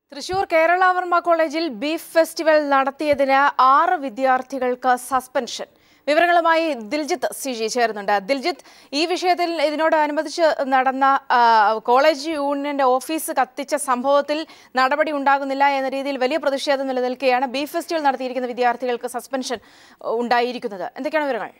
തൃശൂർ കേരളവർമ്മ കോളേജിൽ beef festival നടത്തിയതിന് ആറ് വിദ്യാർത്ഥികൾക്ക് സസ്പെൻഷൻ വിവരങ്ങളുമായി ദിൽജിത്ത് സി ജി ചേരുന്നുണ്ട് ദിൽജിത്ത് ഈ വിഷയത്തിൽ ഇതിനോടനുബന്ധിച്ച് നടന്ന ആ, കോളേജ് യൂണിയന്റെ ഓഫീസ് കത്തിച്ച സംഭവത്തിൽ നടപടി ഉണ്ടാകുന്നില്ല എന്ന രീതിയിൽ വലിയ പ്രതിഷേധം നിലനിൽക്കുകയാണ് ബീഫ് ഫെസ്റ്റിവൽ നടത്തിയിരിക്കുന്ന വിദ്യാർത്ഥികൾക്ക് സസ്പെൻഷൻ ഉണ്ടായിരിക്കുന്നത് എന്തൊക്കെയാണ് വിവരങ്ങൾ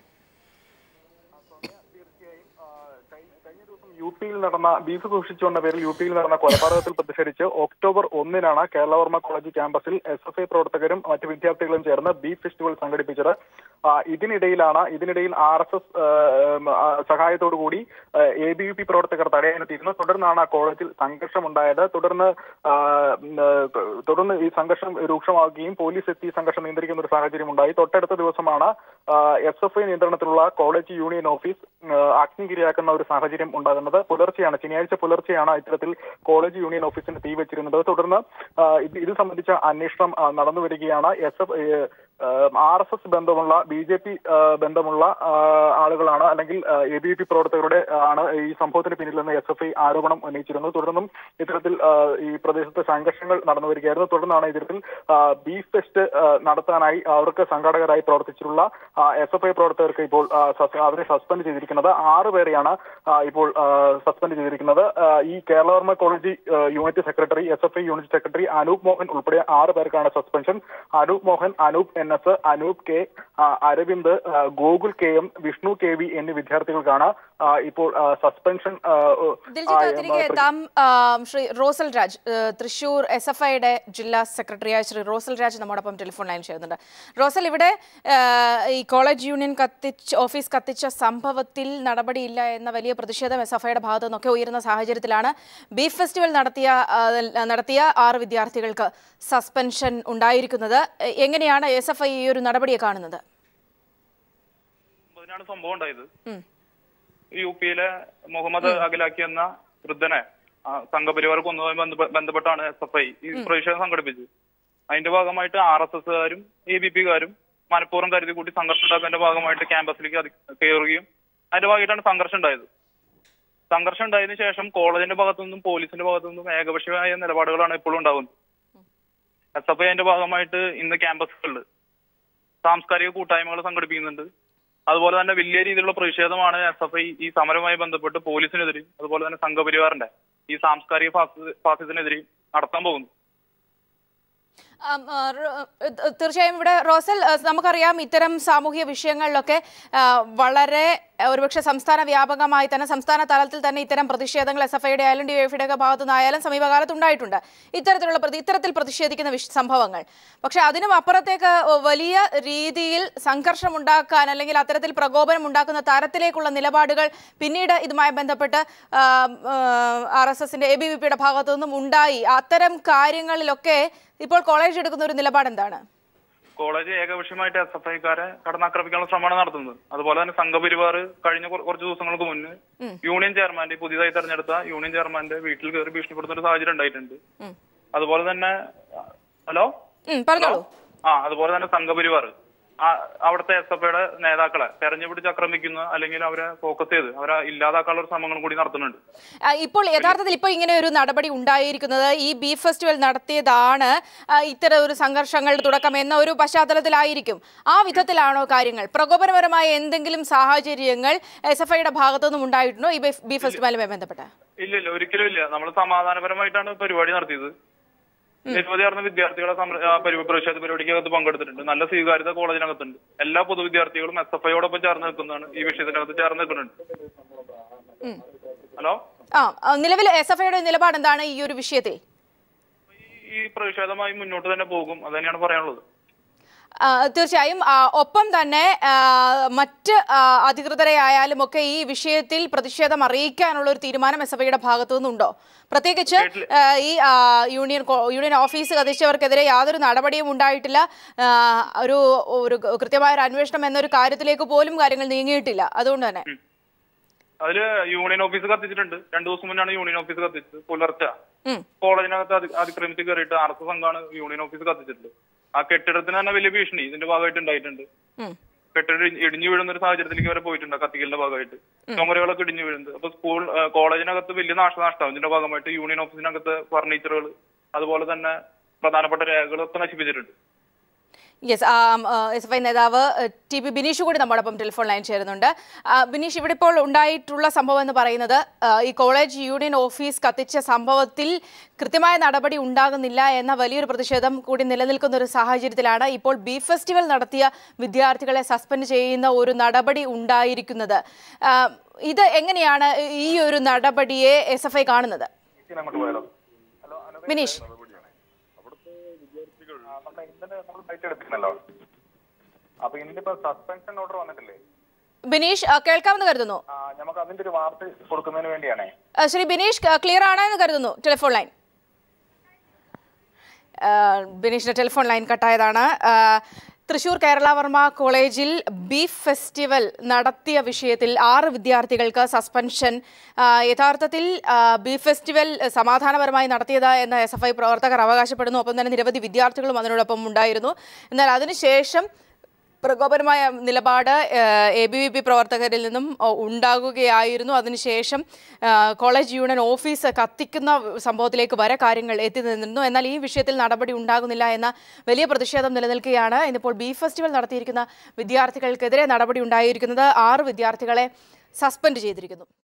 യു പിയിൽ നടന്ന ബീഫ് സൂക്ഷിച്ചു എന്ന പേരിൽ യു പിയിൽ നടന്ന കൊലപാതകത്തിൽ പ്രതിഷേധിച്ച് ഒക്ടോബർ ഒന്നിനാണ് കേരളവർമ്മ കോളേജ് ക്യാമ്പസിൽ എസ് എഫ് ഐ പ്രവർത്തകരും മറ്റ് വിദ്യാർത്ഥികളും ചേർന്ന് ബീഫ് ഫെസ്റ്റിവൽ സംഘടിപ്പിച്ചത് ആ, ഇതിനിടയിലാണ് ഇതിനിടയിൽ ആർ എസ് എസ് സഹായത്തോടുകൂടി എ ബി യു പി പ്രവർത്തകർ തടയാനെത്തിയിരുന്നു തുടർന്നാണ് ആ കോളേജിൽ സംഘർഷമുണ്ടായത് തുടർന്ന് ആ, ഉം, ആ, തുടർന്ന് ഈ സംഘർഷം രൂക്ഷമാവുകയും പോലീസ് എത്തി സംഘർഷം നിയന്ത്രിക്കുന്ന ഒരു സാഹചര്യം ഉണ്ടായി തൊട്ടടുത്ത ദിവസമാണ് എസ് എഫ് ഐ നിയന്ത്രണത്തിലുള്ള കോളേജ് യൂണിയൻ ഓഫീസ് ആ, അഗ്നിക്കിരയാക്കുന്ന ഒരു സാഹചര്യം ഉണ്ടാകുന്നത് പുലർച്ചെയാണ് ശനിയാഴ്ച പുലർച്ചെയാണ് ഇത്തരത്തിൽ കോളേജ് യൂണിയൻ ഓഫീസിന് തീ വെച്ചിരുന്നത് തുടർന്ന് ആ, ഇത് ഇത് സംബന്ധിച്ച അന്വേഷണം ആ, നടന്നു വരികയാണ് S F R S S ബന്ധമുള്ള ബി ജെ പി ബന്ധമുള്ള ആ, ആളുകളാണ് അല്ലെങ്കിൽ എ ബി പി പ്രവർത്തകരുടെ ആണ് ഈ സംഭവത്തിന് പിന്നിൽ നിന്ന് എസ് എഫ് ഐ ആരോപണം ഉന്നയിച്ചിരുന്നു തുടർന്നും ഇത്തരത്തിൽ ആ, ഈ പ്രദേശത്ത് സംഘർഷങ്ങൾ നടന്നു വരികയായിരുന്നു തുടർന്നാണ് ഇത്തരത്തിൽ ആ, ബീഫ് ഫെസ്റ്റ് ആ, നടത്താനായി അവർക്ക് സംഘാടകരായി പ്രവർത്തിച്ചിട്ടുള്ള എസ് എഫ് ഐ പ്രവർത്തകർക്ക് ഇപ്പോൾ ആ, സസ്- അവരെ സസ്പെൻഡ് ചെയ്തിരിക്കുന്നത് ആറ് പേരെയാണ് ആ, ഇപ്പോൾ ആ, സസ്പെൻഡ് ചെയ്തിരിക്കുന്നത് ആ, ഈ കേരളവർമ്മ കോളേജ് ആ, unit secretary S F I unit secretary Anoop Mohan ഉൾപ്പെടെ ആറ് പേർക്കാണ് suspension Anoop Mohan Anoop N S Anoop K ആ, അരവിന്ദ് ആ, Gokul K M Vishnu K V എന്നീ വിദ്യാർത്ഥികൾക്കാണ് ആ, ഇപ്പോൾ ആ, സസ്പെൻഷൻ ആ, ദിൽജിത്ത് ആ, തിരികെ എത്താം ആ, ശ്രീ റോസൽ രാജ് ഏ, തൃശൂർ എസ് എഫ് ഐയുടെ ജില്ലാ സെക്രട്ടറിയായ ശ്രീ റോസൽ രാജ് നമ്മോടൊപ്പം ടെലിഫോൺ ലൈൻ ചെയ്യുന്നുണ്ട് റോസൽ ഇവിടെ ഏ, ഈ കോളേജ് യൂണിയൻ കത്തിച്ച് ഓഫീസ് കത്തിച്ച സംഭവത്തിൽ നടപടിയില്ല എന്ന വലിയ പ്രതിഷേധം എസ് എഫ് ഐയുടെ ഭാഗത്തു നിന്നൊക്കെ ഉയരുന്ന സാഹചര്യത്തിലാണ് ബീഫ് ഫെസ്റ്റിവൽ നടത്തിയ ആ, നടത്തിയ ആറ് വിദ്യാർത്ഥികൾക്ക് സസ്പെൻഷൻ ഉണ്ടായിരിക്കുന്നത് എ- എങ്ങനെയാണ് എസ് എഫ് ഐ ഈ ഒരു നടപടിയെ കാണുന്നത് ഒമ്പതിനാണ് സംഭവം ഉണ്ടായത് ഉം. യു പിയിലെ മുഹമ്മദ് അഖിലാക്കി എന്ന വൃദ്ധനെ ആ, സംഘപരിവാർ കൊന്നതുമായി ബന്ധപ്പെ- ബന്ധപ്പെട്ടാണ് എസ് എഫ് ഐ ഈ പ്രതിഷേധം സംഘടിപ്പിച്ചത് അതിന്റെ ഭാഗമായിട്ട് ആർ എസ് എസ്സുകാരും എ ബി പിക്കാരും മനഃപൂർവ്വം കരുതി കൂട്ടി സംഘർഷം ഉണ്ടാക്കുന്നതിന്റെ ഭാഗമായിട്ട് ക്യാമ്പസിലേക്ക് അതി- കയറുകയും അതിന്റെ ഭാഗമായിട്ടാണ് സംഘർഷം ഉണ്ടായത് സംഘർഷം ഉണ്ടായതിനു ശേഷം കോളേജിന്റെ ഭാഗത്തു നിന്നും പോലീസിന്റെ ഭാഗത്തു നിന്നും ഏകപക്ഷീയമായ നിലപാടുകളാണ് ഇപ്പോഴും ഉണ്ടാകുന്നത് എസ് എഫ് ഐ അതിന്റെ ഭാഗമായിട്ട് ഇന്ന് ക്യാമ്പസുകളിൽ സാംസ്കാരിക കൂട്ടായ്മകൾ സംഘടിപ്പിക്കുന്നുണ്ട് അതുപോലെ തന്നെ വലിയ രീതിയിലുള്ള പ്രതിഷേധമാണ് എസ് എഫ് ഐ ഈ സമരവുമായി ബന്ധപ്പെട്ട് പോലീസിനെതിരെയും അതുപോലെ തന്നെ സംഘപരിവാറിന്റെ ഈ സാംസ്കാരിക ഫാസി- ഫാസിസത്തിനെതിരെയും നടത്താൻ പോകുന്നു ആം, ആ, റോ- ഏഹ് തീർച്ചയായും ഇവിടെ റോസൽ ഏഹ് നമുക്കറിയാം ഇത്തരം സാമൂഹ്യ വിഷയങ്ങളിലൊക്കെ ആ, വളരെ ഏഹ് ഒരുപക്ഷെ സംസ്ഥാന വ്യാപകമായി തന്നെ സംസ്ഥാന തലത്തിൽ തന്നെ ഇത്തരം പ്രതിഷേധങ്ങൾ എസ് എഫ് ഐയുടെ ആയാലും ഡി എഫ് ഒക്കെ ഭാഗത്തു നിന്നായാലും സമീപകാലത്ത് ഉണ്ടായിട്ടുണ്ട് ഇത്തരത്തിലുള്ള പ്രതി ഇത്തരത്തിൽ പ്രതിഷേധിക്കുന്ന വിഷ- സംഭവങ്ങൾ പക്ഷെ അതിനും അപ്പുറത്തേക്ക് വലിയ രീതിയിൽ സംഘർഷം ഉണ്ടാക്കാൻ അല്ലെങ്കിൽ അത്തരത്തിൽ പ്രകോപനം ഉണ്ടാക്കുന്ന തരത്തിലേക്കുള്ള നിലപാടുകൾ പിന്നീട് ഇതുമായി ബന്ധപ്പെട്ട് ആർ എസ് എസിന്റെ എ ബി വി പിയുടെ ഭാഗത്തു നിന്നും ഉണ്ടായി അത്തരം കാര്യങ്ങളിലൊക്കെ ഇപ്പോൾ കോളേജ് എടുക്കുന്ന ഒരു നിലപാട് എന്താണ് കോളേജ് ഏകപക്ഷീയമായിട്ട് എസ് എഫ് ഐക്കാരെ കടന്നാക്രമിക്കാനുള്ള ശ്രമമാണ് നടത്തുന്നത് അതുപോലെ തന്നെ സംഘപരിവാർ കഴിഞ്ഞ കുറ- കുറച്ച് ദിവസങ്ങൾക്ക് മുന്ന് യൂണിയൻ ചെയർമാന്റെ പുതിയതായി തെരഞ്ഞെടുത്ത യൂണിയൻ ചെയർമാന്റെ വീട്ടിൽ കയറി ഭീഷണിപ്പെടുത്തുന്ന ഒരു സാഹചര്യം ഉണ്ടായിട്ടുണ്ട് ഉം. അതുപോലെ തന്നെ ഹലോ ഉം, പറഞ്ഞോളൂ ആ അതുപോലെ തന്നെ സംഘപരിവാർ ആ അവിടുത്തെ എസ് എഫ് ഐയുടെ നേതാക്കളെ തെരഞ്ഞെടുപ്പിച്ച് ആക്രമിക്കുന്ന അല്ലെങ്കിൽ അവരെ ഫോക്കസ് ചെയ്ത് അവരെ ഇല്ലാതാക്കാനുള്ള ഒരു ശ്രമങ്ങളും കൂടി നടത്തുന്നുണ്ട് ആ, ഇപ്പോൾ യഥാർത്ഥത്തിൽ ഇപ്പോൾ ഇങ്ങനെ ഒരു നടപടി ഉണ്ടായിരിക്കുന്നത് ഈ ബീഫ് ഫെസ്റ്റിവൽ നടത്തിയതാണ് ആ, ഇത്തരം ഒരു സംഘർഷങ്ങളുടെ തുടക്കം എന്ന ഒരു പശ്ചാത്തലത്തിലായിരിക്കും ആ വിധത്തിലാണോ കാര്യങ്ങൾ പ്രകോപനപരമായ എന്തെങ്കിലും സാഹചര്യങ്ങൾ എസ് എഫ് ഐയുടെ ഭാഗത്തുനിന്നും ഉണ്ടായിട്ടുണ്ടോ ഈ ബീഫ് ബീഫ് ഫെസ്റ്റിവലുമായി ബന്ധപ്പെട്ട് ഇല്ല ഇല്ല ഒരിക്കലും ഇല്ല നമ്മൾ സമാധാനപരമായിട്ടാണ് പരിപാടി നടത്തിയത് നിരവധിയാർന്ന വിദ്യാർത്ഥികളെ സമര- ആ, പരി- പ്രതിഷേധ പരിപാടിക്കകത്ത് പങ്കെടുത്തിട്ടുണ്ട് നല്ല സ്വീകാര്യത കോളേജിനകത്തുണ്ട് എല്ലാ പൊതുവിദ്യാർത്ഥികളും എസ് എഫ് ഐയോടൊപ്പം ചേർന്ന് നിൽക്കുന്നതാണ് ഈ വിഷയത്തിനകത്ത് ചേർന്ന് നിൽക്കുന്നുണ്ട് ഹലോ ആ ആ, നിലവിൽ എസ് എഫ് ഐയുടെ നിലപാട് എന്താണ് ഈ ഒരു വിഷയത്തിൽ ഈ- ഈ പ്രതിഷേധമായി മുന്നോട്ട് തന്നെ പോകും അത് തന്നെയാണ് പറയാനുള്ളത് ആ, തീർച്ചയായും ആ, ഒപ്പം തന്നെ ആ, മറ്റ് ആ, അധികൃതരെ ആയാലും ഒക്കെ ഈ വിഷയത്തിൽ പ്രതിഷേധം അറിയിക്കാനുള്ള ഒരു തീരുമാനം എസ് എഫ് ഐയുടെ ഭാഗത്തു നിന്നുണ്ടോ പ്രത്യേകിച്ച് ആ, ഈ ആ, യൂണിയൻ കോ- യൂണിയൻ ഓഫീസ് കത്തിച്ചവർക്കെതിരെ യാതൊരു നടപടിയും ഉണ്ടായിട്ടില്ല ആ, ഒരു ഒരു കൃത്യമായ ഒരു അന്വേഷണം എന്നൊരു കാര്യത്തിലേക്ക് പോലും കാര്യങ്ങൾ നീങ്ങിയിട്ടില്ല അതുകൊണ്ട് തന്നെ അതില് യൂണിയൻ ഓഫീസ് കത്തിച്ചിട്ടുണ്ട് രണ്ടു ദിവസം മുന്നാണ് യൂണിയൻ ഓഫീസ് കത്തിച്ചത് പുലർച്ചെ ഉം. കോളേജിനകത്ത് അതി- അതിക്രമിച്ച് കയറിയിട്ട് ആർ എസ് എസ് സംഘമാണ് യൂണിയൻ ഓഫീസ് കത്തിച്ചിട്ടുള്ളത് ആ കെട്ടിടത്തിന് തന്നെ വലിയ ഭീഷണി ഇതിന്റെ ഭാഗമായിട്ട് ഉണ്ടായിട്ടുണ്ട് ഉം. കെട്ടിടം ഇടി- ഇടിഞ്ഞു വീഴുന്ന ഒരു സാഹചര്യത്തിലേക്ക് വരെ പോയിട്ടുണ്ട് ആ കത്തിക്കലിന്റെ ഭാഗമായിട്ട് ചുമരുകളൊക്കെ ഇടിഞ്ഞു വീഴുന്നത് അപ്പൊ സ്കൂൾ ആ, കോളേജിനകത്ത് വലിയ നാശനഷ്ടം ഇതിന്റെ ഭാഗമായിട്ട് യൂണിയൻ ഓഫീസിനകത്ത് ഫർണിച്ചറുകൾ അതുപോലെ തന്നെ പ്രധാനപ്പെട്ട രേഖകളൊക്കെ നശിപ്പിച്ചിട്ടുണ്ട് യെസ് എസ് എഫ് ഐ നേതാവ് ഏഹ്, ടി പി ബിനീഷ് കൂടി നമ്മോടൊപ്പം ടെലിഫോൺ ലൈൻ ചേരുന്നുണ്ട് ആ, ബിനീഷ് ഇവിടെ ഇപ്പോൾ ഉണ്ടായിട്ടുള്ള സംഭവം എന്ന് പറയുന്നത് ആ, ഈ കോളേജ് യൂണിയൻ ഓഫീസ് കത്തിച്ച സംഭവത്തിൽ കൃത്യമായ നടപടി ഉണ്ടാകുന്നില്ല എന്ന വലിയൊരു പ്രതിഷേധം കൂടി നിലനിൽക്കുന്ന ഒരു സാഹചര്യത്തിലാണ് ഇപ്പോൾ ബി ഫെസ്റ്റിവൽ നടത്തിയ വിദ്യാർത്ഥികളെ സസ്പെൻഡ് ചെയ്യുന്ന ഒരു നടപടി ഉണ്ടായിരിക്കുന്നത് ആ, ഇത് എങ്ങനെയാണ് ഈ ഒരു നടപടിയെ എസ് എഫ് ഐ കാണുന്നത് അങ്ങോട്ട് പോയാലോ ഹലോ ബിനീഷ് നമ്മുടെ ഇന്നലെ നമ്മൾ ബൈറ്റ് എടുത്തിരുന്നല്ലോ അപ്പൊ ഇന്നിപ്പോ സസ്പെൻഷൻ ഓർഡർ വന്നിട്ടില്ലേ ബിനീഷ് ആ, കേൾക്കാമെന്ന് കരുതുന്നു ആ, നമുക്ക് അതിന്റെ ഒരു വാർത്ത കൊടുക്കുന്നതിന് വേണ്ടിയാണേ ആ, ശ്രീ ബിനീഷ് ക്ലിയർ ആണെന്ന് കരുതുന്നു ടെലിഫോൺ ലൈൻ ആ, ബിനീഷിന്റെ ടെലിഫോൺ ലൈൻ കട്ടായതാണ് ആ, തൃശൂർ കേരളവർമ്മ കോളേജിൽ ബീഫ് ഫെസ്റ്റിവൽ നടത്തിയ വിഷയത്തിൽ ആറ് വിദ്യാർത്ഥികൾക്ക് സസ്പെൻഷൻ ആ, യഥാർത്ഥത്തിൽ ആ, ബീഫ് ഫെസ്റ്റിവൽ സമാധാനപരമായി നടത്തിയത് എന്ന് എസ് എഫ് ഐ പ്രവർത്തകർ അവകാശപ്പെടുന്നു ഒപ്പം തന്നെ നിരവധി വിദ്യാർത്ഥികളും അതിനോടൊപ്പം ഉണ്ടായിരുന്നു എന്നാൽ അതിനുശേഷം പ്രകോപനമായ നിലപാട് എ ബി വി പി പ്രവർത്തകരിൽ നിന്നും ഏഹ്, ഉണ്ടാകുകയായിരുന്നു അതിനുശേഷം ഏഹ്, കോളേജ് യൂണിയൻ ഓഫീസ് കത്തിക്കുന്ന സംഭവത്തിലേക്ക് വരെ കാര്യങ്ങൾ എത്തി നിന്നിരുന്നു എന്നാൽ ഈ വിഷയത്തിൽ നടപടി ഉണ്ടാകുന്നില്ല എന്ന വലിയ പ്രതിഷേധം നിലനിൽക്കുകയാണ് ഇന്നിപ്പോൾ ബി ഫെസ്റ്റിവൽ നടത്തിയിരിക്കുന്ന വിദ്യാർത്ഥികൾക്കെതിരെ നടപടി ഉണ്ടായിരിക്കുന്നത് ആറ് വിദ്യാർത്ഥികളെ സസ്പെൻഡ് ചെയ്തിരിക്കുന്നു